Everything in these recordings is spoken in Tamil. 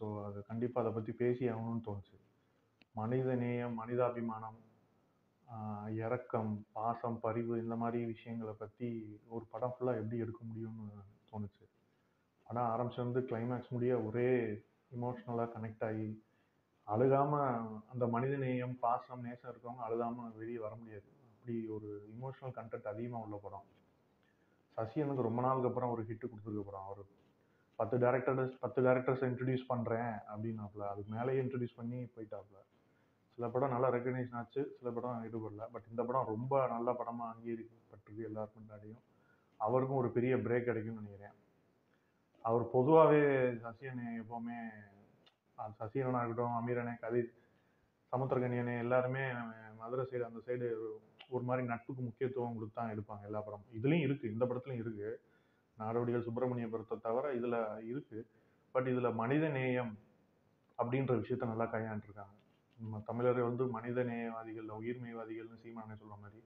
ஸோ அது கண்டிப்பாக அதை பற்றி பேசி ஆகணும்னு தோணுச்சு மனித நேயம் மனிதாபிமானம் ஆஹ் இரக்கம் பாசம் பரிவு இந்த மாதிரி விஷயங்களை பற்றி ஒரு படம் ஃபுல்லாக எப்படி எடுக்க முடியும்னு தோணுச்சு படம் ஆரம்பிச்சு வந்து கிளைமேக்ஸ் முடிய ஒரே இமோஷ்னலாக கனெக்ட் ஆகி அழுகாம அந்த மனித நேயம் பாசம் நேசம் இருக்கவங்க அழுகாம வெளியே வர முடியாது அப்படி ஒரு இமோஷனல் கண்டென்ட் அதிகமாக உள்ள படம் சசி எனக்கு ரொம்ப நாளுக்கு அப்புறம் ஒரு ஹிட் கொடுத்துருக்க படம் அவர் பத்து டேரக்டர்ஸ் பத்து டேரக்டர்ஸ் இன்ட்ரடியூஸ் பண்ணுறேன் அப்படின்னாப்புல அதுக்கு மேலேயே இன்ட்ரடியூஸ் பண்ணி போயிட்டாப்புல சில படம் நல்லா ரெக்கக்னைஸ் ஆச்சு சில படம் ஈடுபடல பட் இந்த படம் ரொம்ப நல்ல படமாக அங்கீகரிக்கப்பட்டிருக்கு எல்லாருக்கும் முன்னாடியும் அவருக்கும் ஒரு பெரிய பிரேக் கிடைக்கும்னு நினைக்கிறேன் அவர் பொதுவாகவே சசியனை எப்போவுமே அது சசியனா இருக்கட்டும் அமீரனே கதிர் சமுத்திரகனியனே எல்லாருமே மதுரை சைடு அந்த சைடு ஒரு மாதிரி நட்புக்கு முக்கியத்துவம் கொடுத்து தான் எடுப்பாங்க எல்லா படமும் இதுலேயும் இருக்குது இந்த படத்துலையும் இருக்குது நாடோடிகள் சுப்பிரமணியபுரத்தை தவிர இதில் இருக்குது பட் இதில் மனித நேயம் அப்படின்ற விஷயத்த நல்லா கையாண்டுருக்காங்க நம்ம தமிழர் வந்து மனித நேயவாதிகள் உயிர்மைவாதிகள்னு சீமானே சொல்ற மாதிரி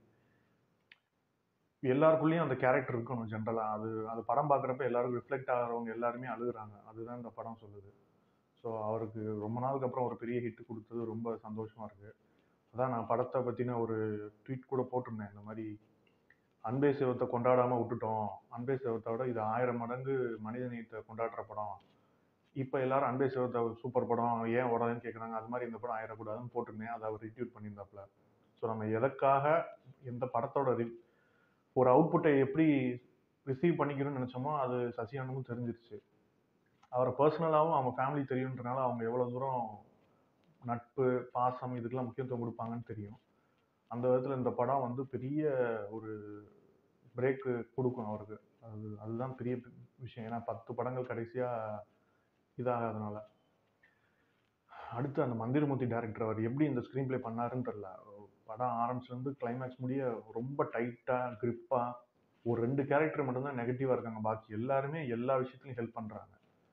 எல்லாருக்குள்ளேயும் அந்த கேரக்டர் இருக்கணும் ஜென்ரலாக அது அது படம் பார்க்குறப்ப எல்லாருக்கும் ரிஃப்ளெக்ட் ஆகிறவங்க எல்லாருமே அழுகுறாங்க அதுதான் இந்த படம் சொல்லுது ஸோ அவருக்கு ரொம்ப நாளுக்கு அப்புறம் ஒரு பெரிய ஹிட் கொடுத்தது ரொம்ப சந்தோஷமா இருக்கு அதான் நான் படத்தை பற்றின ஒரு ட்வீட் கூட போட்டிருந்தேன் இந்த மாதிரி அன்பே சிவத்தை கொண்டாடாமல் விட்டுட்டோம் அன்பே சிவத்தை விட இது ஆயிரம் மடங்கு மனித நேயத்தை கொண்டாடுற படம் இப்போ எல்லாரும் அன்பே சிவத்தை சூப்பர் படம் ஏன் ஓடாதுன்னு கேட்குறாங்க அது மாதிரி இந்த படம் ஆயிடக்கூடாதுன்னு போட்டிருந்தேன் அதை அவர் ரிட்யூட் பண்ணியிருந்தாப்புல ஸோ நம்ம எதற்காக இந்த படத்தோட ரி ஒரு அவுட்புட்டை எப்படி ரிசீவ் பண்ணிக்கணும்னு நினச்சோமோ அது சசியானமும் தெரிஞ்சிருச்சு அவரை பர்சனலாகவும் அவங்க ஃபேமிலி தெரியுன்றனால அவங்க எவ்வளோ தூரம் நட்பு பாசம் இதுக்கெல்லாம் முக்கியத்துவம் கொடுப்பாங்கன்னு தெரியும் அந்த விதத்தில் இந்த படம் வந்து பெரிய ஒரு பிரேக்கு கொடுக்கும் அவருக்கு அது அதுதான் பெரிய விஷயம் ஏன்னா பத்து படங்கள் கடைசியாக இதாகாதனால அடுத்து அந்த மந்திரமூர்த்தி டேரக்டர் அவர் எப்படி இந்த ஸ்க்ரீன் ப்ளே பண்ணாருன்னு தெரில படம் ஆரம்பிச்சிலேருந்து கிளைமேக்ஸ் முடிய ரொம்ப டைட்டாக க்ரிப்பாக ஒரு ரெண்டு கேரக்டர் மட்டும்தான் நெகட்டிவாக இருக்காங்க பாக்கி எல்லாருமே எல்லா விஷயத்துலையும் ஹெல்ப் பண்ணுறாங்க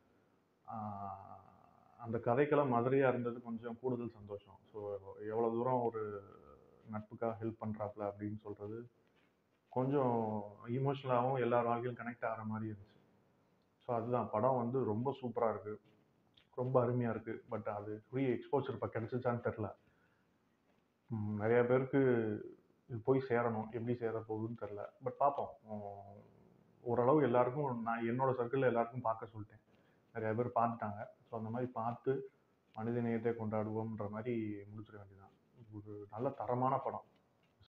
அந்த கதைக்களம் மதுரையாக இருந்தது கொஞ்சம் கூடுதல் சந்தோஷம் ஸோ எவ்வளோ தூரம் ஒரு நட்புக்காக ஹெல்ப் பண்ணுறாப்புல அப்படின்னு சொல்கிறது கொஞ்சம் இமோஷ்னலாகவும் எல்லார் வாழ்க்கையும் கனெக்ட் ஆகிற மாதிரி இருந்துச்சு ஸோ அதுதான் படம் வந்து ரொம்ப சூப்பராக இருக்குது ரொம்ப அருமையாக இருக்குது பட் அது ஃப்ரீ எக்ஸ்போசர் இப்போ கிடச்சிச்சான்னு தெரில ம், நிறைய பேருக்கு இது போய் சேரணும் எப்படி சேர போகுதுன்னு தெரில பட் பார்ப்போம் உம், ஓரளவு எல்லாருக்கும் நான் என்னோட சர்க்கிளில் எல்லாருக்கும் பார்க்க சொல்லிட்டேன் நிறைய பேர் பார்த்துட்டாங்க ஸோ அந்த மாதிரி பார்த்து மனித நேயத்தை கொண்டாடுவோம்ன்ற மாதிரி முடிச்சிட வேண்டியதான் ஒரு நல்ல தரமான படம்